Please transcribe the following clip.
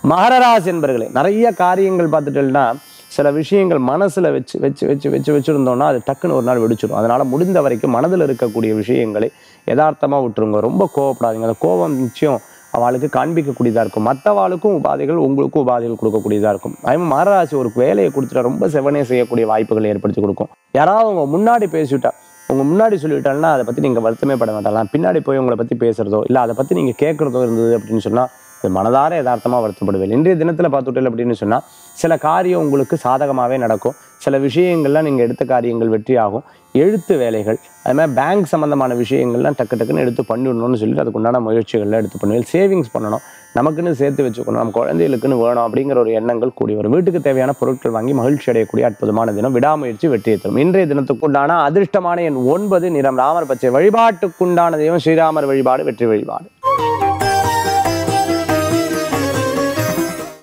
மகரராசி என்பர்களே நிறைய காரியங்கள் பார்த்துட்டேன்னா சில விஷயங்கள் மனசுல வச்சு வச்சு வச்சு வச்சு வச்சுருந்தோம்னா அது டக்குன்னு ஒரு நாள் வெடிச்சிடும் அதனால முடிந்த வரைக்கும் மனதில் இருக்கக்கூடிய விஷயங்களை யதார்த்தமா விட்டுருங்க ரொம்ப கோவப்படாதீங்க அந்த கோபம் நிச்சயம் அவளுக்கு காண்பிக்கக்கூடியதாக இருக்கும் மற்றவாளுக்கும் உபாதைகள் உங்களுக்கும் உபாதைகள் கொடுக்கக்கூடியதாக இருக்கும் அதே மாதிரி மகராசி ஒரு வேலையை கொடுத்துட்டா ரொம்ப செவனே செய்யக்கூடிய வாய்ப்புகளை ஏற்படுத்தி கொடுக்கும் யாராவது உங்க முன்னாடி பேசிவிட்டா உங்க முன்னாடி சொல்லிவிட்டாங்கன்னா அதை பத்தி நீங்க வருத்தமே பட வேண்டாம் பின்னாடி போய் உங்களை பத்தி பேசுறதோ இல்ல அதை பத்தி நீங்க கேட்கறதோ இருந்தது அப்படின்னு சொன்னா அது மனதார யதார்த்தமா வருத்தப்படுவேன் இன்றைய தினத்துல பார்த்துட்டல் அப்படின்னு சொன்னா சில காரியம் உங்களுக்கு சாதகமாவே நடக்கும் சில விஷயங்கள்லாம் நீங்க எடுத்த காரியங்கள் வெற்றியாகும் எழுத்து வேலைகள் அது மாதிரி பேங்க் சம்பந்தமான விஷயங்கள்லாம் டக்கு டக்குன்னு எடுத்து பண்ணிடணும்னு சொல்லிட்டு அதுக்கு உண்டான முயற்சிகள்லாம் எடுத்து பண்ணுவேன் சேவிங்ஸ் பண்ணணும் நமக்குன்னு சேர்த்து வச்சுக்கணும் நம்ம குழந்தைகளுக்குன்னு வேணும் அப்படிங்கிற ஒரு எண்ணங்கள் கூடி வரும் வீட்டுக்கு தேவையான பொருட்கள் வாங்கி மகிழ்ச்சி அடையக்கூடிய அற்புதமான தினம் விடாமுயற்சி வெற்றியை தரும் இன்றைய தினத்துக்குண்டான அதிர்ஷ்டமான எண் ஒன்பது நிறம் ராமர் பச்சை வழிபாட்டுக்குண்டான தெய்வம் ஸ்ரீராமர் வழிபாடு வெற்றி வழிபாடு